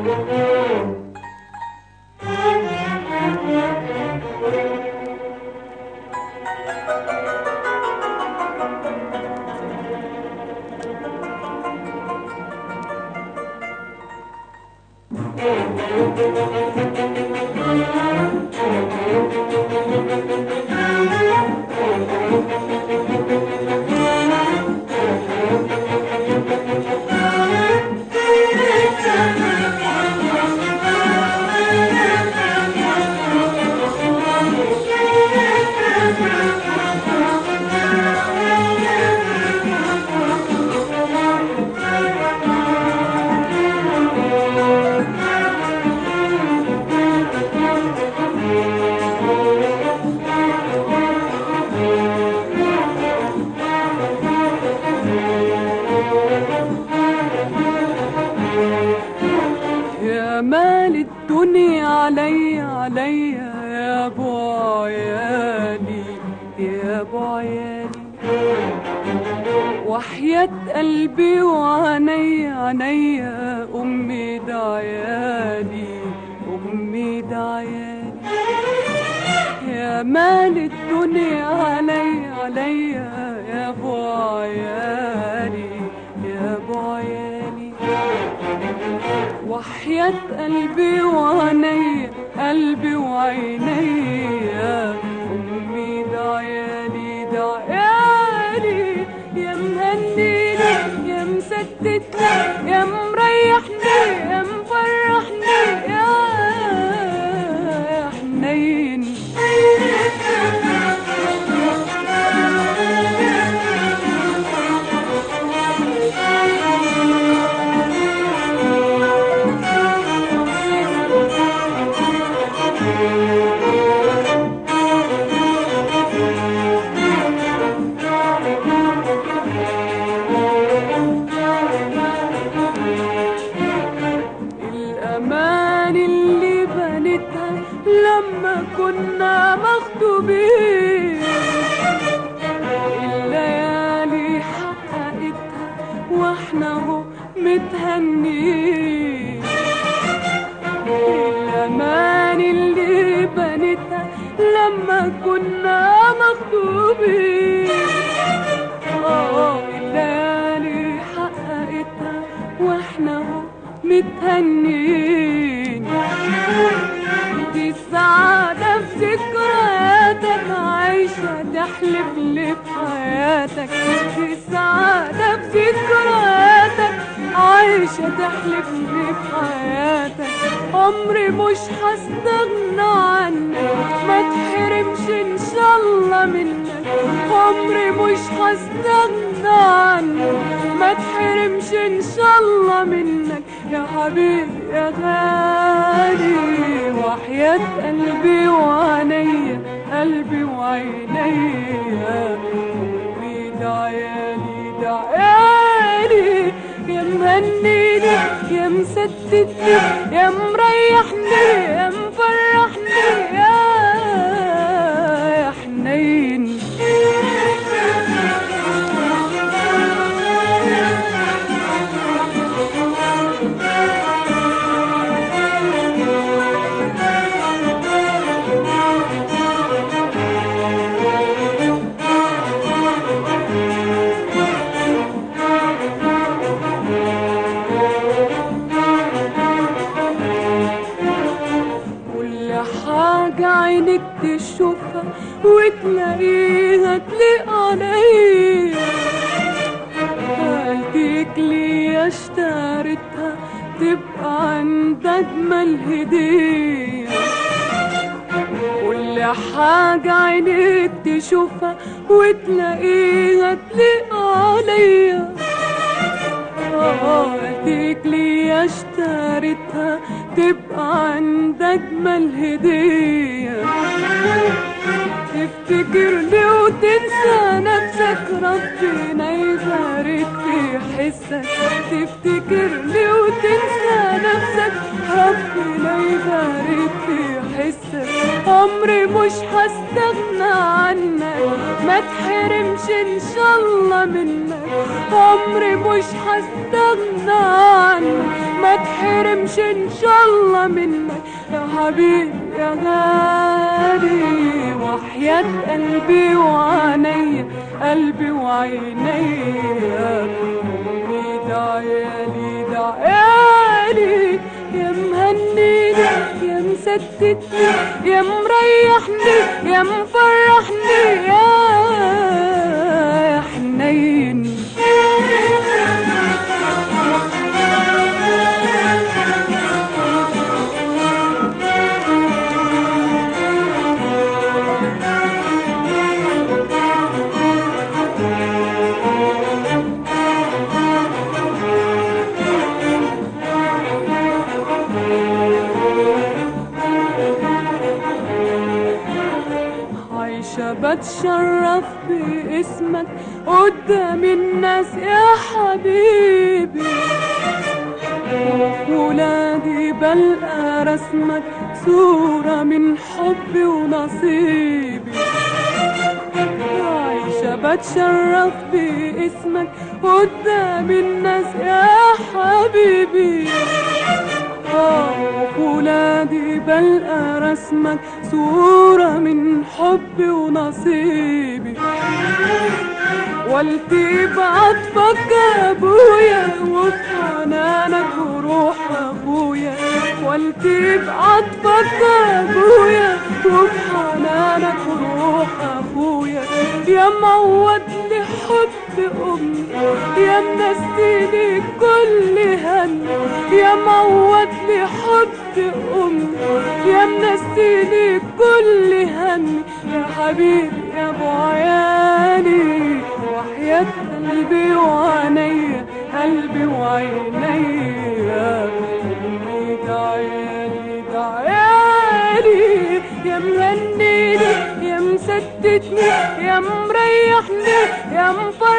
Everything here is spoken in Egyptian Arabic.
يا مال الدنيا علي علي يا ابو عيالي يا ابو عيالي وحياة قلبي وعيني عيني امي دعيالي امي دعيالي يا مال الدنيا علي علي يا ابو عيالي يا ابو عيالي وحياة قلبي وعيني قلبي وعيني أمي دعيالي دعيالي يا مهنيني يا مسددني يا مريحني يا مفرحني يا حنين الأمان اللي بنتها لما كنا مخطوبين الليالي حققتها واحنا هو متهنين الأمان اللي بنتها لما كنا مخطوبين آه الليالي حققتها واحنا هو متهنين دي السعادة في ذكرياتك عايشة تحلف لي في حياتك دي السعادة في ذكرياتك عايشة تحلف لي في حياتك عمري مش هستغنى عنك ما تحرمش ان شاء الله منك عمري مش هستغنى عنك ما تحرمش ان شاء الله منك يا حبيبي يا غالي وحياة قلبي وعيني قلبي وعيني أمي دعيالي دعيالي يا مهنيني يا مسددني يا مريحني يا مفرحني يا يا حنين كل حاجة عينك تشوفها وتلاقيها تليق عليا قلبك لي اشتريتها تبقى عند اجمل هديه كل حاجة عينك تشوفها وتلاقيها تليق عليا اديك لي اشتريتها تبقى عند اجمل هديه تفتكر لي وتنسى نفسك ربنا يبارك في حسك تفتكر لي وتنسى نفسك ربنا يبارك في حسك عمري مش هستغنى عنك ما تحرمش ان شاء الله منك عمري مش هستغنى عنك ما تحرمش تحرمش ان شاء الله منك يا حبيبي يا غالي وحياة قلبي وعينيا قلبي وعينيا ده عيالي ده عيالي يا مهنيني يا مسددني يا مريحني يا مفرحني يا حنين عايشة بتشرف باسمك قدام الناس يا حبيبي ولادي بلقى رسمك صورة من حبي ونصيبي عايشة بتشرف باسمك قدام الناس يا حبيبي ولادي بلقى رسمك صورة من حبي ونصيبي والتي بعطفك يا ابويا وفي حنانك وروح ابويا والتي بعطفك يا ابويا وفي حنانك وروح ابويا يا معودني حب امي يا منسيني كل هم يا معودني حب امي يا منسيني كل هم يا حبيبي يا ابو عيالي وحياة قلبي وعينيا قلبي وعينيا ده عيالي ده عيالي يا مهنيني يا مسددني يا مريحني يا مفرحني